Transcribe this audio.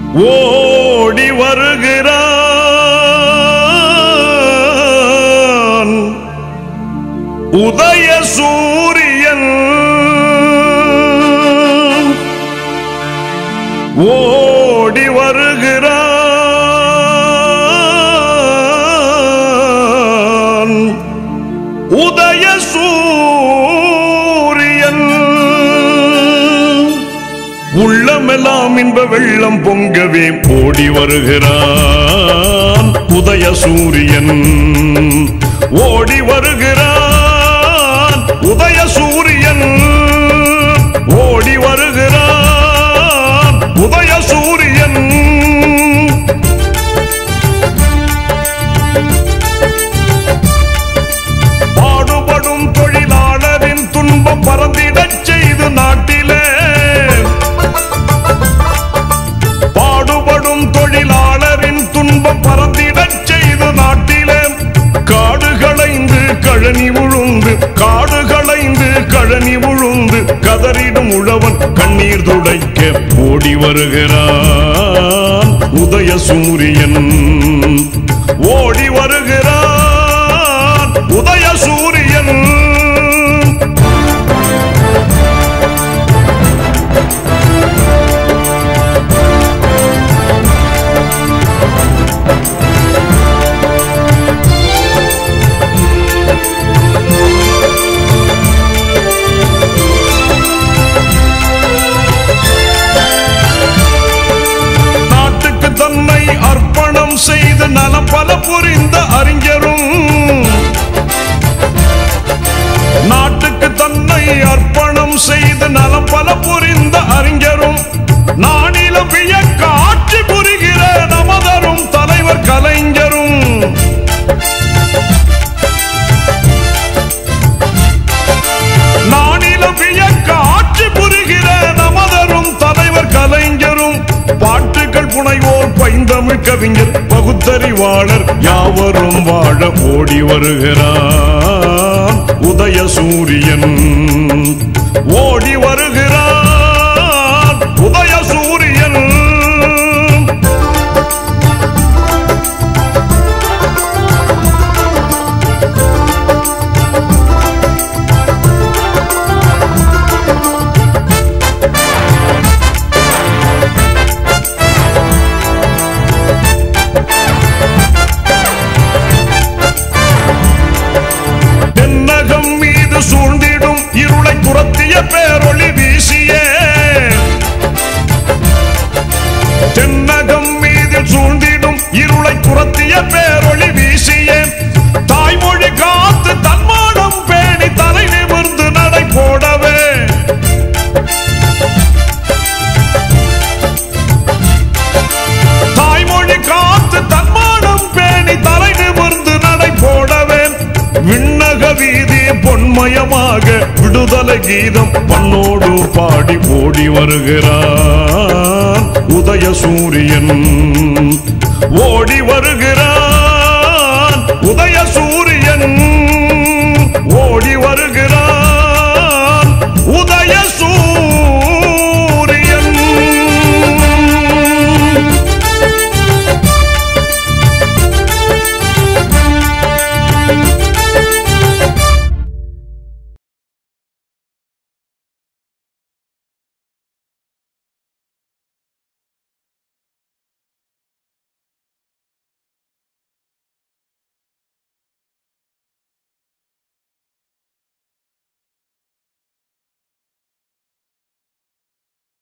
ஓடி வருகிறான் உதய சூரியன் ஓடி வருகிறான் உதய சூரியன் உள்ளமெல்லாம் இன்ப வெள்ளம் பொங்கவே ஓடி வருகிறான் உதய சூரியன் ஓடி வருகிறான் உதய சூரியன் ஓடி வருகிறான் உதய சூரியன் பாடுபடும் தொழிலாளரின் துன்பம் பறந்திடச் செய்து நாட்டிலே பாடுபடும் தொழிலாளரின் துன்பம் பறந்திடச் செய்து நாட்டிலே காடு களைந்து கழனி உழுந்து காடு களைந்து கழனி உழுந்து கதறிடும் உழவன் கண்ணீர் துடைக்க ஓடி வருகிறான் உதய சூரியன் ஓடி வருகிறான் உதய சூரியன் நாட்டுக்கு தன்னை அர்ப்பணம் செய்து நலம் பல புரிந்த அறிஞரும் நாட்டுக்கு தன்னை அர்ப்பணம் செய்து நலம் பல புரிந்த அறிஞரும் நானிலம் வியக்க ஆட்சி புரிகிற நமதரும் தலைவர் கலைஞரும் நானிலம் வியக்க ஆட்சி புரிகிற நமதரும் தலைவர் கலைஞரும் பாட்டுகள் புனைவோர் பைந்தமிழ் கவிஞர் பகுத்தறிவாளர் யாவரும் வாழ ஓடி வருகிறான் உதய சூரியன் ஓடி வருகிறான் உதய சூரியன் தென்னகம் மீது சூழ்ந்திடும் இருளை துரத்திய பேரொளி வீசியே தென்னகம் மீது சூழ்ந்திடும் இருளை துரத்திய பேரொளி வீசியே தாய்மொழி காத்து தன்மானம் பேணி தலை நிமிர்ந்து நடை போடவே தாய்மொழி காத்து தன்மானம் பேணி தலை நிமிர்ந்து நடை போடவே விண்ணக வீதி பொன்மயமாக விடுதலை கீதம் பண்ணோடு பாடி ஓடி வருகிறான் உதய சூரியன் ஓடி வருகிறான் உதய சூரியன் ஓடி வருகிறான்